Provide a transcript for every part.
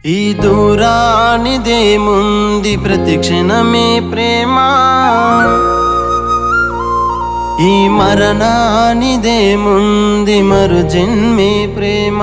ఈ దూరానిదేముంది ప్రతి క్షణమే ప్రేమ ఈ మరణానిదేముంది మరు జన్మే ప్రేమ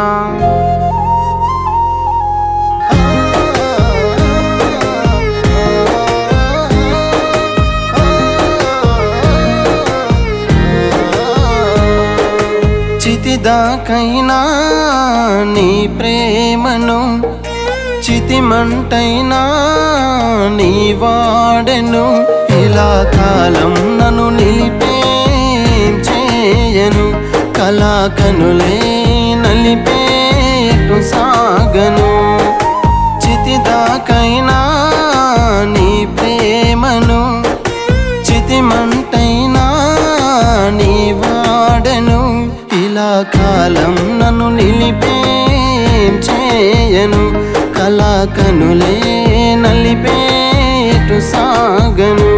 చితిదాకైనా నీ ప్రేమను చితిమంటైనా నీ వాడెను ఇలా కాలం నన్ను నిలిపే చేయను కళా కనులే నలిపేటు సాగను చితిదాకైనా నీ ప్రేమను చితిమంటైనా నీ వాడను ఇలా కాలం నన్ను నిలిపే చేయను కళా కనులే నలిపేటు సాగను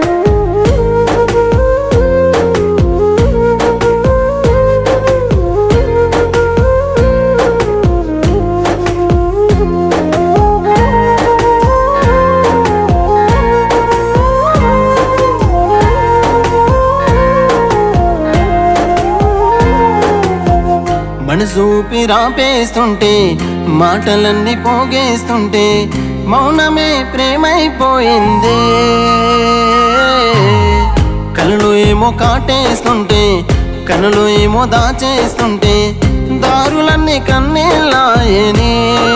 మనసూపి రాపేస్తుంటే మాటలన్నీ పోగేస్తుంటే మౌనమే ప్రేమైపోయిందే కళ్ళు ఏమో కాటేస్తుంటే కనులు ఏమో దాచేస్తుంటే దారులన్నీ కన్నీళ్ళాయనే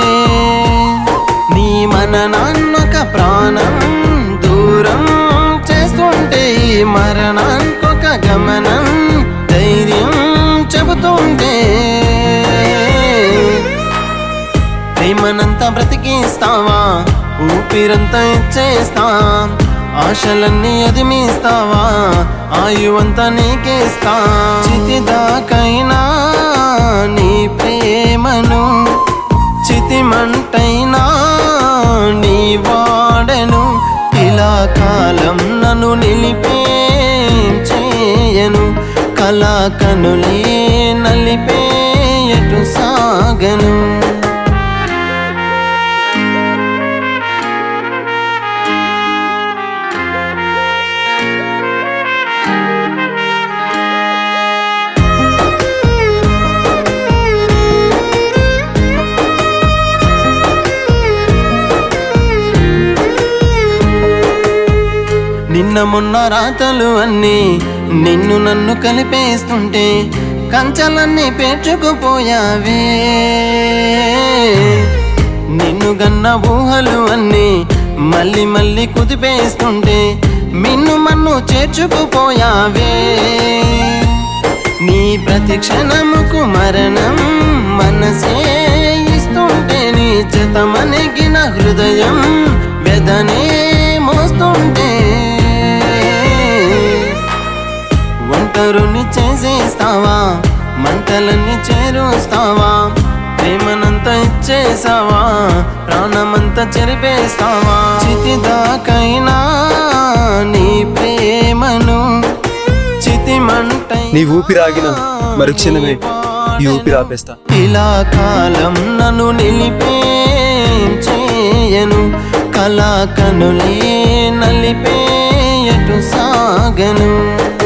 నీ మన నాన్నొక ప్రాణం దూరం చేస్తుంటే ఈ మరణానికొక గమనం ధైర్యం చెబుతుంటే ప్రేమనంతా బ్రతికిస్తావా ఊపిరంతా ఇచ్చేస్తా ఆశలన్నీ అదిమిస్తావా ఆయువంతా నీకేస్తా చితిదాకైనా నీ ప్రేమను చితిమంటైనా నీ వాడను ఇలా కాలం నన్ను నిలిపే చేయను కళా కనులే నలిపే ఎటు సాగను నిన్న మొన్న రాతలు అన్నీ నిన్ను నన్ను కలిపేస్తుంటే కంచలన్నీ పేర్చుకుపోయావే నిన్ను గన్న ఊహలు అన్నీ మళ్ళీ మళ్ళీ కుదిపేస్తుంటే మిన్ను మన్ను చేర్చుకుపోయావే నీ ప్రతి క్షణముకు మరణం మనసే ఇస్తుంటే నీ జతమనిగిన హృదయం వెదనే మోస్తుంటే ఒంటరుని చేసేస్తావా మంటలన్నీ చేరుస్తావా ప్రేమనంతా ఇచ్చేసావా ప్రాణమంతా చెరిపేస్తావా చితిదాకైనా నీ ప్రేమను చితిమంటై నీ ఊపిరాగిన మరుక్షణమే ఈ ఊపిరి ఆపేస్తా ఇలా కాలం నన్ను నిలిపే చేయను కళా కనులే నలిపే ఎటు సాగను